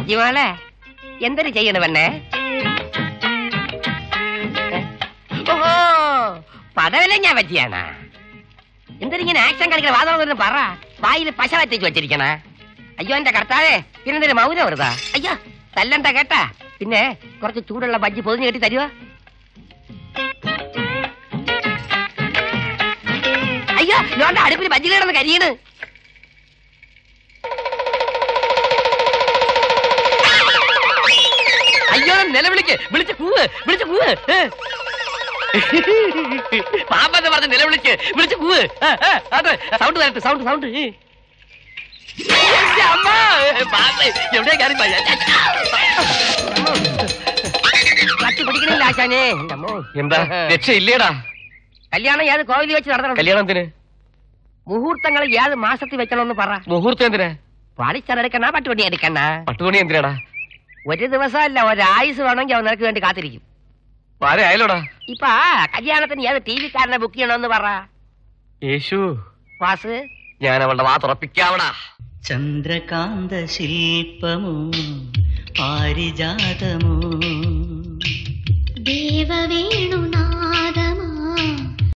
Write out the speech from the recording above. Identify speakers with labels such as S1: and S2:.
S1: ബജ്ജിമോളെ എന്തൊരു ചെയ്യണ പെണ്ണേ ഓഹോ പടവല ഞാൻ പറ്റിയാണ് എന്തിനിങ്ങനെ ആക്ഷൻ കളിക്കണ വാദം പറ വായിൽ പശ വറ്റിച്ച് വെച്ചിരിക്കണ അയ്യോ എന്റെ കർത്താവേ പിന്നെന്തൊരു മൗനം വെറുതാ അയ്യോ തല്ലണ്ട കേട്ടാ പിന്നെ കുറച്ച് ചൂടുള്ള ബജ്ജി പൊതിഞ്ഞ് കെട്ടി തരുവോ അയ്യോ ഇതുകൊണ്ട് അടുപ്പിൽ ബജ്ജി കിടന്ന് കരിയണ് അയ്യോ നിലവിളിക്ക് വിളിച്ച് കൂവ് വിളിച്ച് കൂവ് ഏ. പാമ്പെന്ന് പറഞ്ഞ് നിലവിളിക്ക് വിളിച്ച് കൂവ് ഏ, ഏ, അതെ സൗണ്ട് തരട്ടെ സൗണ്ട് സൗണ്ട് ഏ. എന്റെ അമ്മ പാമ്പ് എവിടെയാ കയറി പോയ കത്തി പിടിക്കണില്ല ആശാനെ എന്റെ അമ്മോ.
S2: എന്താ രക്ഷയില്ലേടാ
S1: കല്യാണം ഏത് കോവിലിൽ വെച്ച് നടത്തണം
S2: കല്യാണത്തിന്
S1: മുഹൂർത്തങ്ങൾ ഏത് മാസത്തിൽ വെക്കണമെന്ന് പറ
S2: മുഹൂർത്തം എന്തിനാ
S1: പാളിച്ചെടുക്കണ പട്ടുപണി എടുക്കണ
S2: പട്ടുമണി എന്തിനാടാ
S1: ഒരു ദിവസമല്ല ഒരായുസ് വേണമെങ്കിൽ അവൻ നിനക്ക് വേണ്ടി കാത്തിരിക്കും
S2: ആരെ ആയാലോടാ
S1: ഇപ്പൊ കല്യാണത്തിന് ഏത് ടി വിക്കാരനെ ബുക്ക് ചെയ്യണമെന്ന് പറ
S2: യേശു
S1: വാസ്
S2: ഞാൻ അവളുടെ വാ തുറപ്പിക്കാവടാ
S3: చంద్రకాంత శిల్పము పారిజాతము
S4: దేవవేణునా